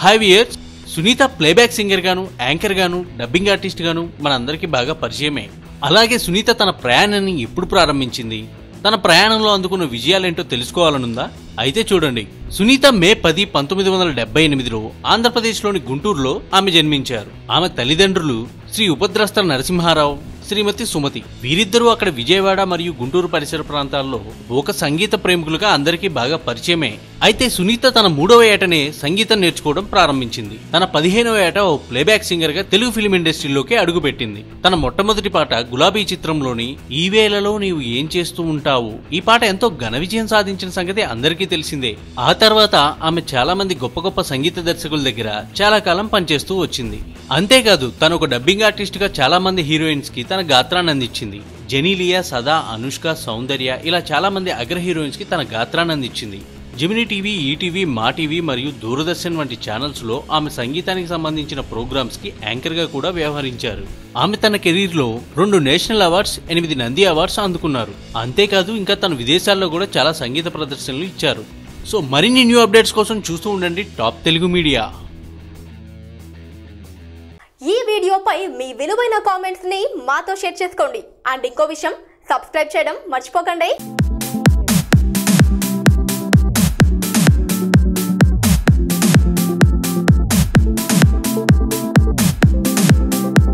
hi viewers Sunitha playback singer గాను anchor గాను dubbing artist గాను మనందరికీ బాగా పరిచయమే అలాగే సునీత తన ప్రయాణాన్ని ఎప్పుడు ప్రారంభించింది తన ప్రయాణంలో అందుకున్న విజయాలేంటో తెలుసుకోవాలనుందా అయితే చూడండి సునీత మే పది పంతొమ్మిది వందల డెబ్బై ఎనిమిదిలో ఆంధ్రప్రదేశ్లోని గుంటూరులో ఆమె జన్మించారు ఆమె తల్లిదండ్రులు శ్రీ ఉపద్రస్త నరసింహారావు శ్రీమతి సుమతి వీరిద్దరూ అక్కడ విజయవాడ మరియు గుంటూరు పరిసర ప్రాంతాల్లో ఒక సంగీత ప్రేమికులుగా అందరికీ బాగా పరిచయమే అయితే సునీత తన మూడవ ఏటనే సంగీతం నేర్చుకోవడం ప్రారంభించింది తన పదిహేనవ ఏట ఓ ప్లేబ్యాక్ సింగర్ గా తెలుగు ఫిలిం ఇండస్ట్రీలోకి అడుగుపెట్టింది తన మొట్టమొదటి పాట గులాబీ చిత్రంలోని ఈ వేళలో నీవు ఏం చేస్తూ ఉంటావు ఈ పాట ఎంతో ఘన విజయం సాధించిన సంగతి అందరికీ తెలిసిందే ఆ తర్వాత ఆమె చాలా మంది గొప్ప గొప్ప సంగీత దర్శకుల దగ్గర చాలా కాలం పనిచేస్తూ వచ్చింది అంతేకాదు తను ఒక డబ్బింగ్ ఆర్టిస్ట్ గా చాలా మంది హీరోయిన్స్ కి తన గాత్రాన్ని అందించింది జెనీలియా సదా అనుష్క సౌందర్య ఇలా చాలా మంది అగ్ర హీరోయిన్స్ కి తన గాత్రాన్ని అందించింది Gemini TV ETV Maa TV మరియు దూరదర్శన్ వంటి ఛానల్స్ లో ఆమె సంగీతానికి సంబంధించిన ప్రోగ్రామ్స్ కి యాంకర్ గా కూడా వ్యవహరించారు ఆమె తన కెరీర్ లో రెండు నేషనల్ అవార్డ్స్ ఎనిమిది నంది అవార్డ్స్ అందుకున్నారు అంతేకాదు ఇంకా తన విదేశాల్లో కూడా చాలా సంగీత ప్రదర్శనలు ఇచ్చారు సో మరిన్ని న్యూ అప్డేట్స్ కోసం చూస్తూ ఉండండి టాప్ తెలుగు మీడియా ఈ వీడియోపై మీ విలువైన కామెంట్స్ ని మాతో షేర్ చేసుకోండి అండ్ ఇంకో విషయం సబ్స్క్రైబ్ చేయడం మర్చిపోకండి